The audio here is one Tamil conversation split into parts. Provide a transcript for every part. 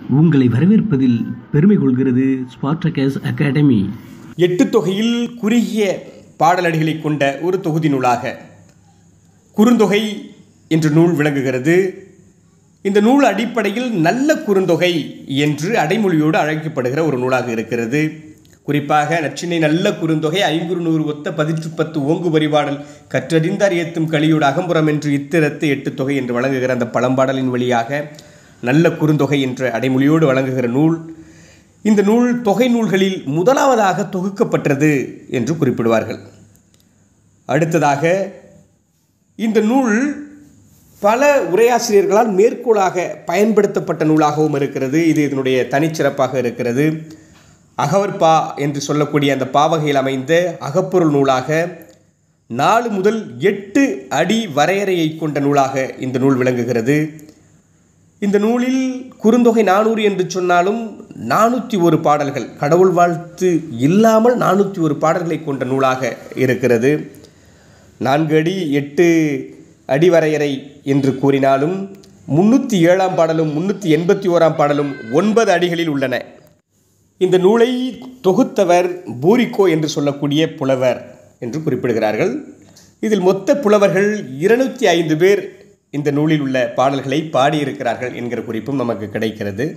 உங்களை வரவேற்பதில் பெருமை கொள்கிறது ஸ்பார்டகஸ் அகாடமி எட்டு தொகையில் குறுகிய பாடலடிகளை கொண்ட ஒரு தொகுதி நூலாக குறுந்தொகை என்ற நூல் விளங்குகிறது இந்த நூல் அடிப்படையில் நல்ல குறுந்தொகை என்று அடைமொழியோடு அழைக்கப்படுகிற ஒரு நூலாக இருக்கிறது குறிப்பாக நச்சினை நல்ல குறுந்தொகை ஐங்குறு நூறு ஒத்த பதிற்று பத்து ஓங்கு வரிபாடல் கற்றறிந்தார் ஏத்தும் கலியோடு அகம்புறம் என்று இத்திரத்து எட்டு தொகை என்று வழங்குகிற அந்த பழம்பாடலின் வழியாக நல்ல குறுந்தொகை என்ற அடைமொழியோடு வழங்குகிற நூல் இந்த நூல் தொகை நூல்களில் முதலாவதாக தொகுக்கப்பட்டது என்று குறிப்பிடுவார்கள் அடுத்ததாக இந்த நூல் பல உரையாசிரியர்களால் மேற்கோளாக பயன்படுத்தப்பட்ட நூலாகவும் இருக்கிறது இது இதனுடைய தனிச்சிறப்பாக இருக்கிறது அகவற்பா என்று சொல்லக்கூடிய அந்த பாவகையில் அமைந்த அகப்பொருள் நூலாக நாலு முதல் எட்டு அடி வரையறையை கொண்ட நூலாக இந்த நூல் விளங்குகிறது இந்த நூலில் குறுந்தொகை நானூறு என்று சொன்னாலும் நானூற்றி ஒரு பாடல்கள் கடவுள் வாழ்த்து இல்லாமல் நானூற்றி ஒரு பாடல்களை கொண்ட நூலாக இருக்கிறது நான்கு அடி எட்டு அடி வரையறை என்று கூறினாலும் முன்னூற்றி ஏழாம் பாடலும் முன்னூற்றி எண்பத்தி ஓராம் பாடலும் ஒன்பது அடிகளில் உள்ளன இந்த நூலை தொகுத்தவர் பூரிக்கோ என்று சொல்லக்கூடிய புலவர் என்று குறிப்பிடுகிறார்கள் இதில் மொத்த புலவர்கள் இருநூற்றி ஐந்து பேர் இந்த நூலில் உள்ள பாடல்களை பாடியிருக்கிறார்கள் என்கிற குறிப்பும் நமக்கு கிடைக்கிறது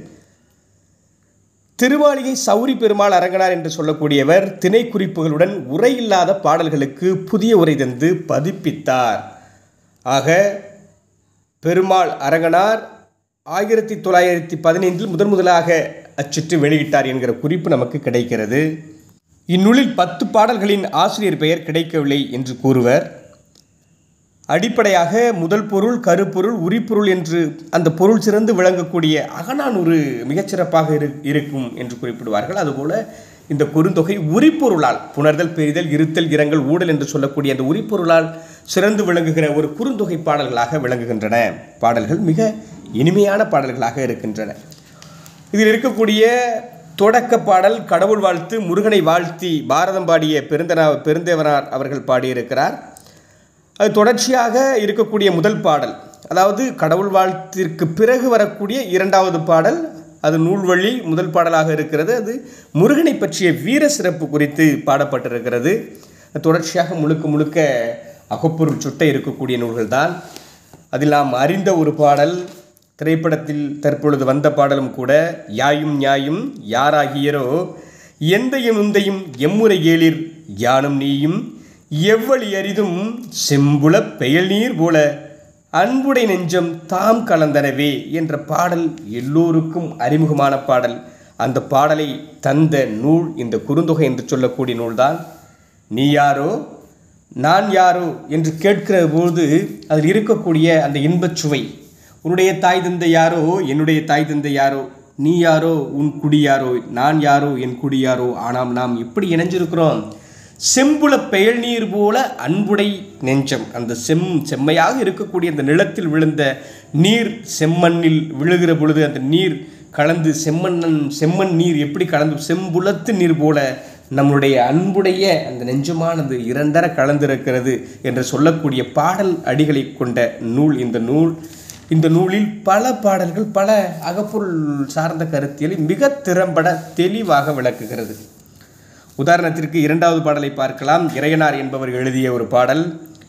திருமாளிகை சௌரி பெருமாள் அரங்கனார் என்று சொல்லக்கூடியவர் திணை குறிப்புகளுடன் உரையில்லாத பாடல்களுக்கு புதிய உரை தந்து பதிப்பித்தார் ஆக பெருமாள் அரங்கனார் ஆயிரத்தி தொள்ளாயிரத்தி பதினைந்தில் முதன் முதலாக அச்சிட்டு வெளியிட்டார் என்கிற குறிப்பு நமக்கு கிடைக்கிறது இந்நூலில் பத்து பாடல்களின் ஆசிரியர் பெயர் கிடைக்கவில்லை என்று கூறுவர் அடிப்படையாக முதல் பொருள் கருப்பொருள் உரிப்பொருள் என்று அந்த பொருள் சிறந்து விளங்கக்கூடிய அகநானூறு மிகச்சிறப்பாக இரு இருக்கும் என்று குறிப்பிடுவார்கள் அதுபோல இந்த குறுந்தொகை உரிப்பொருளால் புணர்தல் பெரிதல் இருத்தல் இரங்கல் ஊடல் என்று சொல்லக்கூடிய அந்த உரிப்பொருளால் சிறந்து விளங்குகிற ஒரு குறுந்தொகை பாடல்களாக விளங்குகின்றன பாடல்கள் மிக இனிமையான பாடல்களாக இருக்கின்றன இதில் இருக்கக்கூடிய தொடக்க பாடல் கடவுள் வாழ்த்து முருகனை வாழ்த்தி பாரதம் பாடிய பெருந்தனா பெருந்தேவனார் அவர்கள் பாடியிருக்கிறார் அது தொடர்ச்சியாக இருக்கக்கூடிய முதல் பாடல் அதாவது கடவுள் வாழ்த்திற்கு பிறகு வரக்கூடிய இரண்டாவது பாடல் அது நூல்வழி முதல் பாடலாக இருக்கிறது அது முருகனை பற்றிய வீர சிறப்பு குறித்து பாடப்பட்டிருக்கிறது தொடர்ச்சியாக முழுக்க முழுக்க அகப்பொருள் சுட்டை இருக்கக்கூடிய நூல்கள் தான் அதில் நாம் அறிந்த ஒரு பாடல் திரைப்படத்தில் தற்பொழுது வந்த பாடலும் கூட யாயும் ஞாயும் யாராகியரோ எந்தையும் உந்தையும் எம்முறை ஏளிர் யானும் நீயும் எவ்வளி அரிதும் செம்புல பெயல் நீர் போல அன்புடை நெஞ்சம் தாம் கலந்தனவே என்ற பாடல் எல்லோருக்கும் அறிமுகமான பாடல் அந்த பாடலை தந்த நூல் இந்த குறுந்தொகை என்று சொல்லக்கூடிய நூல்தான் நீ யாரோ நான் யாரோ என்று கேட்கிற போது அதில் இருக்கக்கூடிய அந்த இன்பச் சுவை உன்னுடைய தாய் தந்தை யாரோ என்னுடைய தாய் தந்தை யாரோ நீ யாரோ உன் குடி யாரோ நான் யாரோ என் குடி யாரோ ஆனால் நாம் எப்படி இணைஞ்சிருக்கிறோம் செம்புல பெயல் நீர் போல அன்புடை நெஞ்சம் அந்த செம் செம்மையாக இருக்கக்கூடிய அந்த நிலத்தில் விழுந்த நீர் செம்மண்ணில் விழுகிற பொழுது அந்த நீர் கலந்து செம்மண்ணன் செம்மண் நீர் எப்படி கலந்து செம்புலத்து நீர் போல நம்முடைய அன்புடைய அந்த நெஞ்சமானது இரண்டர கலந்திருக்கிறது என்று சொல்லக்கூடிய பாடல் அடிகளை கொண்ட நூல் இந்த நூல் இந்த நூலில் பல பாடல்கள் பல அகப்பொருள் சார்ந்த கருத்தியலை மிக திறம்பட தெளிவாக விளக்குகிறது உதாரணத்திற்கு இரண்டாவது பாடலை பார்க்கலாம் இறையனார் என்பவர் எழுதிய ஒரு பாடல்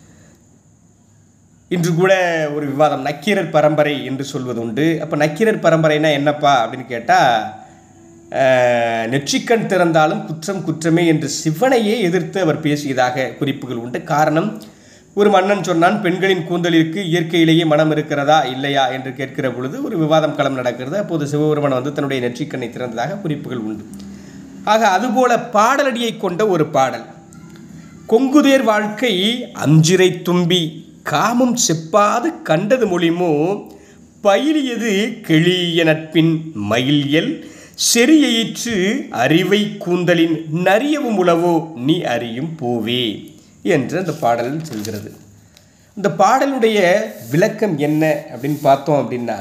இன்று கூட ஒரு விவாதம் நக்கீரர் பரம்பரை என்று சொல்வது உண்டு அப்போ நக்கீரர் பரம்பரைனா என்னப்பா அப்படின்னு கேட்டால் நெற்றிக்கண் திறந்தாலும் குற்றம் குற்றமே என்று சிவனையே எதிர்த்து அவர் பேசியதாக குறிப்புகள் உண்டு காரணம் ஒரு மன்னன் சொன்னான் பெண்களின் கூந்தலிற்கு இயற்கையிலேயே மனம் இருக்கிறதா இல்லையா என்று கேட்கிற பொழுது ஒரு விவாதம் களம் நடக்கிறது அப்போது சிவபெருமன் வந்து தன்னுடைய நெற்றிக்கண்ணை திறந்ததாக குறிப்புகள் உண்டு ஆக அதுபோல பாடலடியை கொண்ட ஒரு பாடல் கொங்குதேர் வாழ்க்கை அஞ்சிரை தும்பி காமம் செப்பாது கண்டது மொழிமோ பயிலியது கெளிய நட்பின் மயில்யல் செறியிற்று அறிவை கூந்தலின் நரியவும் உளவோ நீ அறியும் போவே என்று அந்த பாடல் சொல்கிறது இந்த பாடலுடைய விளக்கம் என்ன அப்படின்னு பார்த்தோம் அப்படின்னா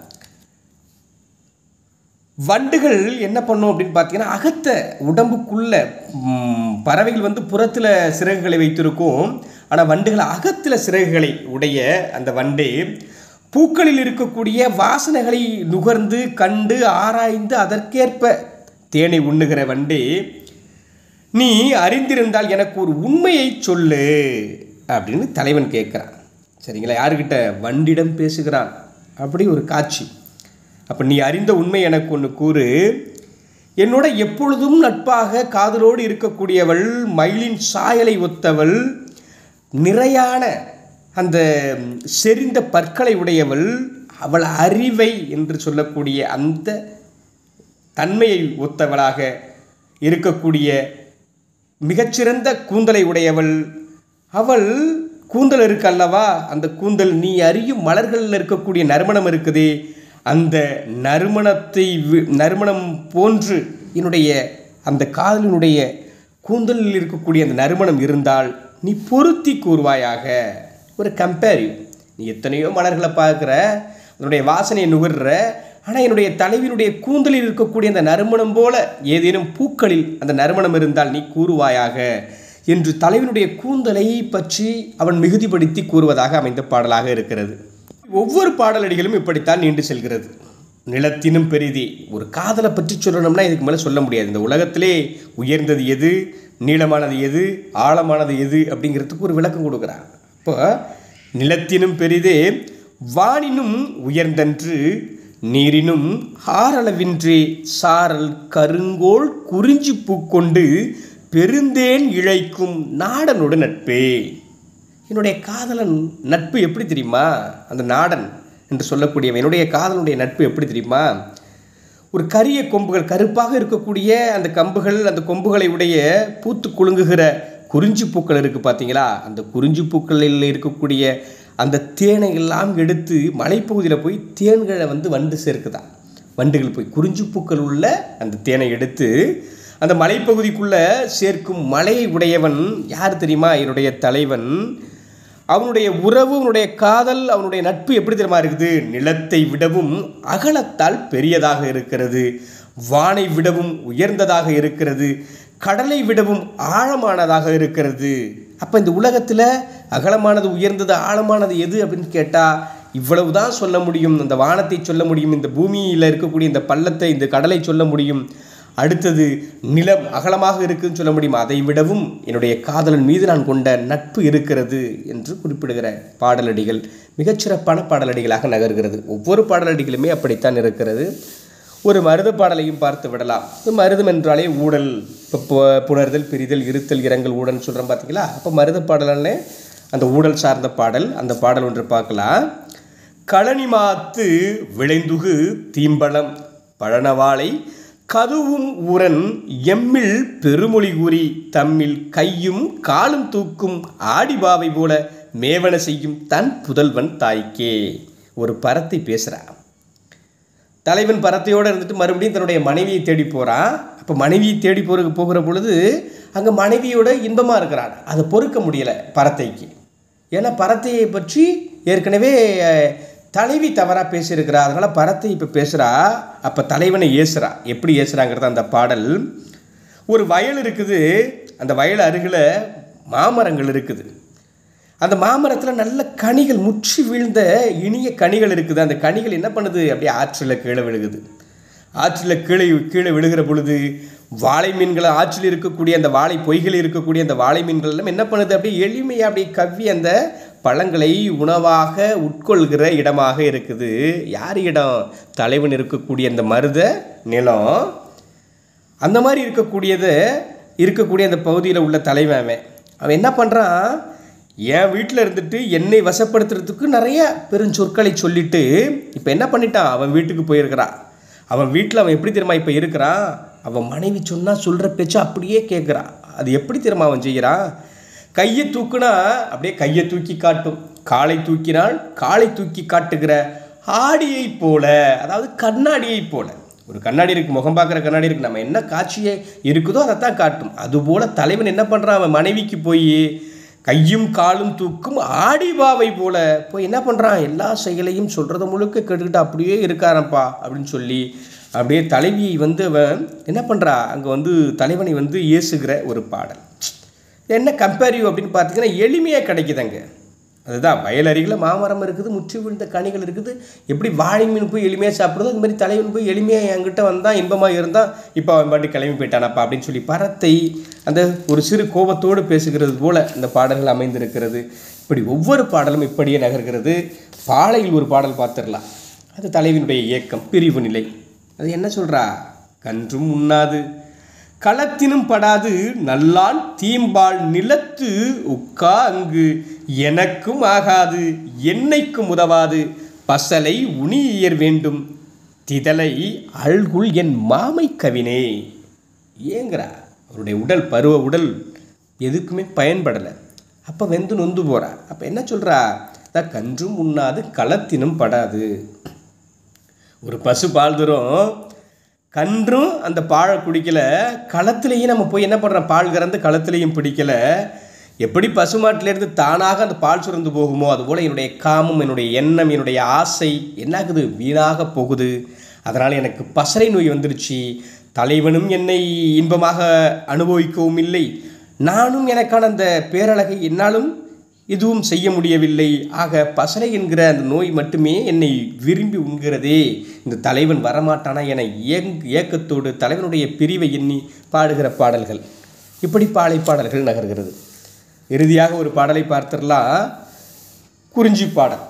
வண்டுகள் என்ன பண்ணும் அப்படின்னு பார்த்தீங்கன்னா அகத்த உடம்புக்குள்ள ம், பறவைகள் வந்து புறத்தில் சிறகுகளை வைத்திருக்கும் ஆனால் வண்டுகள் அகத்தில் சிறகுகளை உடைய அந்த வண்டு பூக்களில் இருக்கக்கூடிய வாசனைகளை நுகர்ந்து கண்டு ஆராய்ந்து அதற்கேற்ப தேனை உண்ணுகிற வண்டே நீ அறிந்திருந்தால் எனக்கு ஒரு உண்மையை சொல்லு அப்படின்னு தலைவன் கேட்குறான் சரிங்களா யாருக்கிட்ட வண்டிடம் பேசுகிறான் அப்படி ஒரு காட்சி அப்போ நீ அறிந்த உண்மை எனக்கு ஒன்று கூறு என்னோட எப்பொழுதும் நட்பாக காதலோடு இருக்கக்கூடியவள் மயிலின் சாயலை ஒத்தவள் நிறையான அந்த செறிந்த பற்களை உடையவள் அவள் அறிவை என்று சொல்லக்கூடிய அந்த தன்மையை ஒத்தவளாக இருக்கக்கூடிய மிகச்சிறந்த கூந்தலை உடையவள் அவள் கூந்தல் இருக்கு அல்லவா அந்த கூந்தல் நீ அறியும் மலர்களில் இருக்கக்கூடிய நறுமணம் இருக்குதே அந்த நறுமணத்தை வி- நறுமணம் போன்று என்னுடைய அந்த காதலினுடைய கூந்தலில் இருக்கக்கூடிய அந்த நறுமணம் இருந்தால் நீ பொருத்தி கூறுவாயாக ஒரு கம்பேரிவ் நீ எத்தனையோ மலர்களை பார்க்குற அதனுடைய வாசனையை நுகர்ற ஆனால் என்னுடைய தலைவினுடைய கூந்தலில் இருக்கக்கூடிய அந்த நறுமணம் போல ஏதேனும் பூக்களில் அந்த நறுமணம் இருந்தால் நீ கூறுவாயாக என்று தலைவனுடைய கூந்தலை பற்றி அவன் மிகுதிப்படுத்தி கூறுவதாக அமைந்த பாடலாக இருக்கிறது ஒவ்வொரு பாடலடிகளும் இப்படித்தான் நீண்டு செல்கிறது நிலத்தினும் பெரிதே ஒரு காதலை பற்றி சொல்லணும்னா இதுக்கு மேலே சொல்ல முடியாது இந்த உலகத்திலே உயர்ந்தது எது நீளமானது எது ஆழமானது எது அப்படிங்கிறதுக்கு ஒரு விளக்கம் கொடுக்குறான் இப்போ நிலத்தினும் பெரிதே வானினும் உயர்ந்தன்று நீரினும் ஆறளவின்றி சாரல் கருங்கோள் குறிஞ்சி பூக்கொண்டு பெருந்தேன் இழைக்கும் நாடனோடு நட்பே என்னுடைய காதலன் நட்பு எப்படி தெரியுமா அந்த நாடன் என்று சொல்லக்கூடியவன் என்னுடைய காதலனுடைய நட்பு எப்படி தெரியுமா ஒரு கரிய கொம்புகள் கருப்பாக இருக்கக்கூடிய அந்த கம்புகள் அந்த கொம்புகளை உடைய பூத்து குலுங்குகிற குறிஞ்சி பூக்கள் இருக்குது பார்த்தீங்களா அந்த குறிஞ்சி பூக்களில் இருக்கக்கூடிய அந்த தேனை எல்லாம் எடுத்து மலைப்பகுதியில் போய் தேன்களை வந்து வண்டு சேர்க்குதான் வண்டுகள் போய் குறிஞ்சி பூக்கள் உள்ள அந்த தேனை எடுத்து அந்த மலைப்பகுதிக்குள்ளே சேர்க்கும் மலையை உடையவன் யார் தெரியுமா என்னுடைய தலைவன் அவனுடைய உறவு அவனுடைய காதல் அவனுடைய நட்பு எப்படி தெரியுமா இருக்குது நிலத்தை விடவும் அகலத்தால் பெரியதாக இருக்கிறது வானை விடவும் உயர்ந்ததாக இருக்கிறது கடலை விடவும் ஆழமானதாக இருக்கிறது அப்போ இந்த உலகத்தில் அகலமானது உயர்ந்தது ஆழமானது எது அப்படின்னு கேட்டால் இவ்வளவு தான் சொல்ல முடியும் இந்த வானத்தை சொல்ல முடியும் இந்த பூமியில் இருக்கக்கூடிய இந்த பள்ளத்தை இந்த கடலை சொல்ல முடியும் அடுத்தது நிலம் அகலமாக இருக்குன்னு சொல்ல முடியும் அதை விடவும் என்னுடைய காதலன் மீது நான் கொண்ட நட்பு இருக்கிறது என்று குறிப்பிடுகிற பாடலடிகள் மிகச்சிறப்பான பாடலடிகளாக நகர்கிறது ஒவ்வொரு பாடலடிகளுமே அப்படித்தான் இருக்கிறது ஒரு மருத பாடலையும் பார்த்து விடலாம் இந்த மருதம் என்றாலே ஊடல் இப்போ பு- புணர்தல் பிரிதல் இருத்தல் இரங்கல் ஊடல்னு சொல்கிறோம் பார்த்தீங்களா அப்போ மருத பாடலே அந்த ஊடல் சார்ந்த பாடல் அந்த பாடல் ஒன்று பார்க்கலாம் களனி மாத்து விளைந்துகு தீம்பழம் பழனவாளை கதுவும் ஊரன் எம்மில் பெருமொழி கூறி தம்மில் கையும் காலும் தூக்கும் ஆடிபாவை போல மேவன செய்யும் தன் புதல்வன் தாய்க்கே ஒரு பரத்தை பேசுகிறா தலைவன் பரத்தையோடு இருந்துட்டு மறுபடியும் தன்னுடைய மனைவியை தேடி போகிறான் அப்போ மனைவியை தேடி போகிற போகிற பொழுது அங்கே மனைவியோட இன்பமாக இருக்கிறான் அதை பொறுக்க முடியலை பரத்தைக்கு ஏன்னா பரத்தையை பற்றி ஏற்கனவே அஹ், தலைவி தவறாக பேசியிருக்கிறா அதனால் பரத்தை இப்போ பேசுகிறா அப்போ தலைவனை ஏசுறா எப்படி ஏசுறாங்கிறது அந்த பாடல் ஒரு வயல் இருக்குது அந்த வயல் அருகில் மாமரங்கள் இருக்குது அந்த மாமரத்தில் நல்ல கனிகள் முற்றி வீழ்ந்த இனிய கனிகள் இருக்குது அந்த கனிகள் என்ன பண்ணுது அப்படியே ஆற்றில் கீழே விழுகுது ஆற்றில் கீழே கீழே விழுகிற பொழுது வாழை மீன்கள் ஆற்றில் இருக்கக்கூடிய அந்த வாழை பொய்கள் இருக்கக்கூடிய அந்த வாழை மீன்கள் எல்லாம் என்ன பண்ணுது அப்படியே எளிமையாக அப்படியே கவ்வி அந்த பழங்களை உணவாக உட்கொள்கிற இடமாக இருக்குது யார் இடம் தலைவன் இருக்கக்கூடிய அந்த மருத நிலம் அந்த மாதிரி இருக்கக்கூடியது இருக்கக்கூடிய அந்த பகுதியில் உள்ள தலைவன் அவன் அவன் என்ன பண்ணுறான் என் வீட்டில் இருந்துட்டு என்னை வசப்படுத்துறதுக்கு நிறைய பெருஞ்சொற்களை சொல்லிட்டு இப்போ என்ன பண்ணிட்டான் அவன் வீட்டுக்கு போயிருக்கிறான் அவன் வீட்டில் அவன் எப்படி தெரியுமா இப்போ இருக்கிறான் அவன் மனைவி சொன்னால் சொல்கிற பேச்சு அப்படியே கேட்குறான் அது எப்படி தெரியுமா அவன் செய்கிறான் கையை தூக்குனா அப்படியே கையை தூக்கி காட்டும் காலை தூக்கினால் காலை தூக்கி காட்டுகிற ஆடியை போல அதாவது கண்ணாடியை போல ஒரு கண்ணாடி இருக்கு முகம் பார்க்குற கண்ணாடி இருக்கு நம்ம என்ன காட்சியே இருக்குதோ அதைத்தான் காட்டும் அதுபோல தலைவன் என்ன பண்ணுறான் அவன் மனைவிக்கு போய் கையும் காலும் தூக்கும் ஆடிபாவை போல போய் என்ன பண்ணுறான் எல்லா செயலையும் சொல்கிறத முழுக்க கேட்டுக்கிட்டு அப்படியே இருக்காரப்பா அப்படின்னு சொல்லி அப்படியே தலைவியை வந்து அவன் என்ன பண்ணுறா அங்கே வந்து தலைவனை வந்து ஏசுகிற ஒரு பாடல் என்ன கம்பேரிவ் அப்படின்னு பார்த்தீங்கன்னா எளிமையாக கிடைக்குதுங்க அதுதான் வயல் அருகில் மாமரம் இருக்குது முற்றி விழுந்த கனிகள் இருக்குது எப்படி வாழை மீன் போய் எளிமையாக சாப்பிடுதோ அது மாதிரி தலைவன் போய் எளிமையாக என்கிட்ட வந்தான் இன்பமாக இருந்தான் இப்போ அவன் பாட்டு கிளம்பி போயிட்டானப்பா அப்படின்னு சொல்லி பரத்தை அந்த ஒரு சிறு கோபத்தோடு பேசுகிறது போல இந்த பாடல்கள் அமைந்திருக்கிறது இப்படி ஒவ்வொரு பாடலும் இப்படியே நகர்கிறது பாலையில் ஒரு பாடல் பார்த்துடலாம் அது தலைவனுடைய இயக்கம் பிரிவு நிலை அது என்ன சொல்றா கன்றும் உண்ணாது களத்தினும் படாது நல்லான் தீம்பால் நிலத்து உக்கா அங்கு எனக்கும் ஆகாது என்னைக்கும் உதவாது பசலை உணியர் வேண்டும் திதலை அல்குல் என் மாமை கவினே ஏங்கிறா அவருடைய உடல் பருவ உடல் எதுக்குமே பயன்படலை அப்போ வெந்து நொந்து போறா அப்போ என்ன சொல்றா அதான் கன்றும் உண்ணாது களத்தினும் படாது ஒரு பசு பால் தரும் கன்றும் அந்த பாலை குடிக்கல களத்துலேயும் நம்ம போய் என்ன பண்ணுறோம் பால் கறந்து களத்துலேயும் பிடிக்கல எப்படி பசுமாட்டிலேருந்து தானாக அந்த பால் சுரந்து போகுமோ அதுபோல் என்னுடைய காமம் என்னுடைய எண்ணம் என்னுடைய ஆசை என்னாகுது வீணாக போகுது அதனால் எனக்கு பசறை நோய் வந்துருச்சு தலைவனும் என்னை இன்பமாக அனுபவிக்கவும் இல்லை நானும் எனக்கான அந்த பேரழகை என்னாலும் எதுவும் செய்ய முடியவில்லை ஆக பசலை என்கிற அந்த நோய் மட்டுமே என்னை விரும்பி உண்கிறதே இந்த தலைவன் வரமாட்டானா என ஏங் ஏக்கத்தோடு தலைவனுடைய பிரிவை எண்ணி பாடுகிற பாடல்கள் இப்படி பாலை பாடல்கள் நகர்கிறது இறுதியாக ஒரு பாடலை பார்த்திடலாம் குறிஞ்சி பாடல்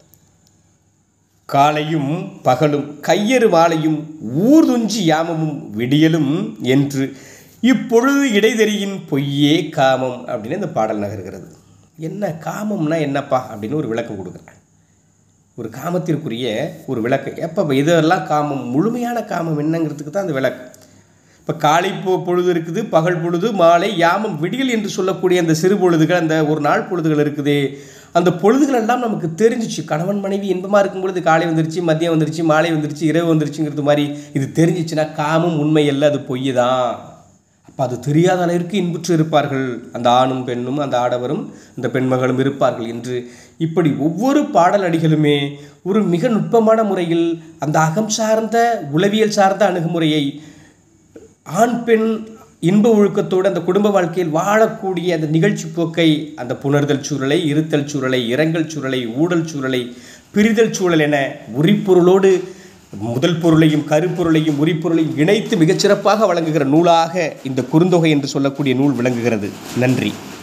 காலையும் பகலும் கையறு மாலையும் ஊர்துஞ்சி யாமமும் விடியலும் என்று இப்பொழுது இடைதெறியின் பொய்யே காமம் அப்படின்னு இந்த பாடல் நகர்கிறது என்ன காமம்னா என்னப்பா அப்படின்னு ஒரு விளக்கம் கொடுக்குறேன் ஒரு காமத்திற்குரிய ஒரு விளக்கம் எப்போ இதெல்லாம் காமம் முழுமையான காமம் என்னங்கிறதுக்கு தான் அந்த விளக்கம் இப்போ காலை பொ பொழுது இருக்குது பகல் பொழுது மாலை யாமம் விடியல் என்று சொல்லக்கூடிய அந்த சிறு பொழுதுகள் அந்த ஒரு நாள் பொழுதுகள் இருக்குது அந்த பொழுதுகள் எல்லாம் நமக்கு தெரிஞ்சிச்சு கணவன் மனைவி இன்பமாக இருக்கும் பொழுது காலை வந்துருச்சு மதியம் வந்துருச்சு மாலை வந்துருச்சு இரவு வந்துருச்சுங்கிறது மாதிரி இது தெரிஞ்சிச்சுன்னா காமம் உண்மை அல்ல அது பொய் தான் அப்போ அது தெரியாத அளவிற்கு இன்புற்று இருப்பார்கள் அந்த ஆணும் பெண்ணும் அந்த ஆடவரும் அந்த பெண்மகளும் இருப்பார்கள் என்று இப்படி ஒவ்வொரு பாடல் அடிகளுமே ஒரு மிக நுட்பமான முறையில் அந்த அகம் சார்ந்த உளவியல் சார்ந்த அணுகுமுறையை ஆண் பெண் இன்ப ஒழுக்கத்தோடு அந்த குடும்ப வாழ்க்கையில் வாழக்கூடிய அந்த நிகழ்ச்சி போக்கை அந்த புணர்தல் சூழலை இருத்தல் சூழலை இரங்கல் சூழலை ஊடல் சூழலை பிரிதல் சூழல் என உரிப்பொருளோடு முதல் பொருளையும் கருப்பொருளையும் உரிப்பொருளையும் இணைத்து மிகச்சிறப்பாக வழங்குகிற நூலாக இந்த குறுந்தொகை என்று சொல்லக்கூடிய நூல் விளங்குகிறது நன்றி